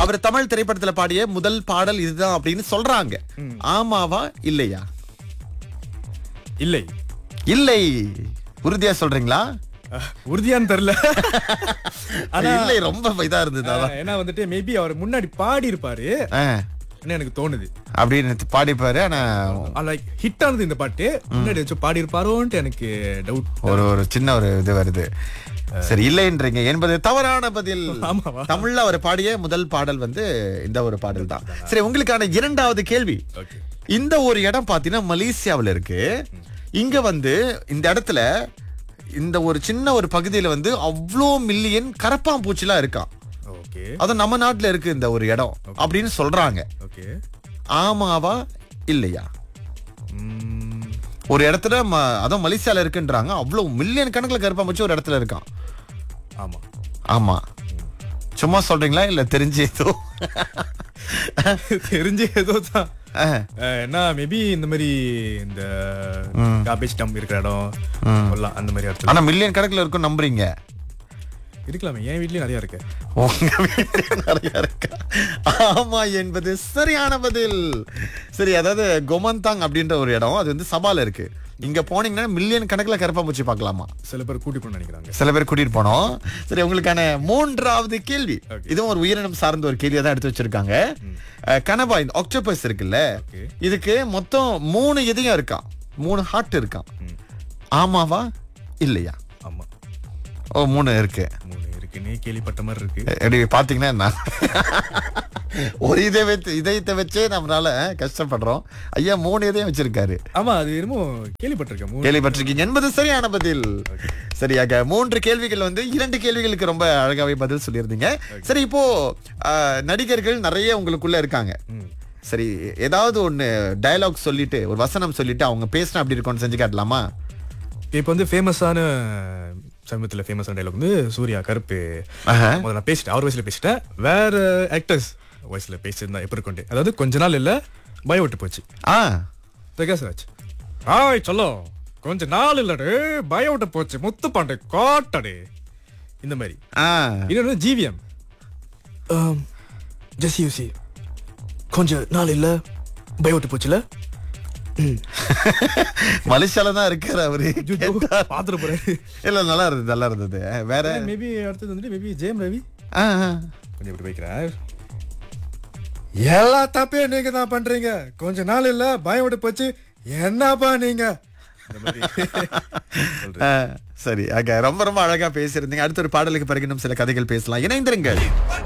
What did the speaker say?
அவர் தமிழ் திரைப்படத்துல பாடிய முதல் பாடல் இதுதான் அப்படின்னு சொல்றாங்க ஆமாவா இல்லையா இல்லை இல்லை உறுதியா சொல்றீங்களா அஹ், உறுதியான்னு தெரியல ஆனா இல்லை ரொம்ப இதா இருந்தது அதான். அஹ், ஏன்னா வந்துட்டு மேபி அவர் முன்னாடி பாடி இருப்பாரு ஆ, எனக்கு தோணுது அப்படின்னு பாடிப்பாரு ஆனா லைக் ஹிட் ஆனது இந்த பாட்டு முன்னாடி வச்சு பாடி இருப்பாரோன்ட்டு எனக்கு டவுட் ஒரு ஒரு சின்ன ஒரு இது வருது சரி இல்லைன்றீங்க என்பது தவறான பதில் ஆமாவா? தமிழ்ல அவர் பாடிய முதல் பாடல் வந்து இந்த ஒரு பாடல் தான் சரி உங்களுக்கான இரண்டாவது கேள்வி ஓகே இந்த ஒரு இடம் பாத்தீங்கன்னா மலேசியாவுல இருக்கு இங்க வந்து இந்த இடத்துல இந்த ஒரு சின்ன ஒரு பகுதியில வந்து அவ்வளோ மில்லியன் கரப்பாம்பூச்சிலாம் இருக்கான் ஓகே அது நம்ம நாட்டுல இருக்கு இந்த ஒரு இடம் அப்படின்னு சொல்றாங்க ஓகே ஆமாவா இல்லையா ஒரு இடத்துல ம- அதுவும் மலேசியால இருக்குன்றாங்க அவ்வளவு மில்லியன் கணக்குல கருப்பாம்பூச்சி ஒரு இடத்துல இருக்கான் ஆமா ஆமா சும்மா சொல்றீங்களா இல்ல தெரிஞ்சு ஏதோ தெரிஞ்சு ஏதோ தான் அஹ், அஹ், என்ன மேபி இந்த மாதிரி இந்த காபேஜ் டம்ப் இருக்கிற இடம் எல்லாம் அந்த மாதிரி இடத்துல ஆனா மில்லியன் கணக்குல இருக்கும் நம்புறீங்க இருக்கலாமே என் வீட்லயும் நிறைய இருக்கு உங்க வீட்டுல நிறைய இருக்கா ஆமா என்பது சரியான பதில் சரி அதாவது கொமந்தாங் அப்படின்ற ஒரு இடம் அது வந்து சபால இருக்கு இங்க போனீங்கன்னா மில்லியன் கணக்குல கருப்பாம்பூச்சி பார்க்கலாமா சில பேர் கூட்டி போன நினைக்கிறாங்க சில பேர் கூட்டிட்டு போனோம் சரி உங்களுக்கான மூன்றாவது கேள்வி Okay. இதுவும் ஒரு உயிரினம் சார்ந்த ஒரு கேள்வியை தான் எடுத்து வச்சிருக்காங்க அஹ், கனவா இந்த ஆக்டோபஸ் இருக்குல்ல Okay. இதுக்கு மொத்தம் மூணு இதயம் இருக்கான் மூணு ஹார்ட் இருக்கான் ம். ஆமாவா இல்லையா ஆமா ஓ மூணு இருக்கு மூணு இருக்குன்னே கேள்விப்பட்ட மாதிரி இருக்கு எப்படி பாத்தீங்கன்னா என்ன ஒரு இதை வச்சு இதயத்தை வச்சே நம்மளால அஹ், கஷ்டப்படுறோம் ஐயா மூணு இதயம் வச்சிருக்காரு ஆமா அது என்னமோ கேள்விப்பட்டிருக்கேன் மூணு கேள்விப்பட்டிருக்கீங்க என்பது சரியான பதில் சரியாக மூன்று கேள்விகள் வந்து இரண்டு கேள்விகளுக்கு ரொம்ப அழகாவே பதில் சொல்லியிருந்தீங்க சரி இப்போ ஆஹ், நடிகர்கள் நிறைய உங்களுக்குள்ள இருக்காங்க ம். சரி ஏதாவது ஒண்ணு டயலாக் சொல்லிட்டு ஒரு வசனம் சொல்லிட்டு அவங்க பேசினா அப்படி இருக்கும்னு செஞ்சு காட்டலாமா இப்போ வந்து ஃபேமஸான சமீபத்தில் ஃபேமஸான டைலாக் வந்து சூர்யா கருப்பு ஆஹா. முதல்ல நான் பேசிட்டேன் அவர் வயசுல பேசிட்டேன் வேற ஆக்டர்ஸ் வயசுல பேசியிருந்தா எப்படி கொண்டு அதாவது கொஞ்ச நாள் இல்ல பய விட்டு போச்சு ஆ பிரகாஷ்ராஜ் ஆய் சொல்லோ கொஞ்ச நாள் இல்லடே பய விட்டு போச்சு முத்து பாண்டே காட்டடே இந்த மாதிரி ஆ இன்னொன்று ஜிவிஎம் ஜெஸ் யூசி கொஞ்ச நாள் இல்ல பய விட்டு போச்சுல மலேசியால தான் இருக்காரு அவரு பாத்துட்டு போறேன் இல்ல நல்லா இருந்தது நல்லா இருந்தது வேற மேபி அடுத்தது வந்துட்டு மேபி ஜெயம் ரவி ஆ, ஆ. கொஞ்சம் இப்படி வைக்கிறார் எல்லா தப்பையும் நீங்க தான் பண்றீங்க கொஞ்ச நாள் இல்ல பயம் விட்டு போச்சு என்னப்பா நீங்க இந்த மாதிரி சொல்றேன். ஆ, சரி ஆக ரொம்ப ரொம்ப அழகா பேசியிருந்தீங்க அடுத்த ஒரு பாடலுக்கு பிறகு இன்னும் சில கதைகள் பேசலாம் இணைந்திருங்கள்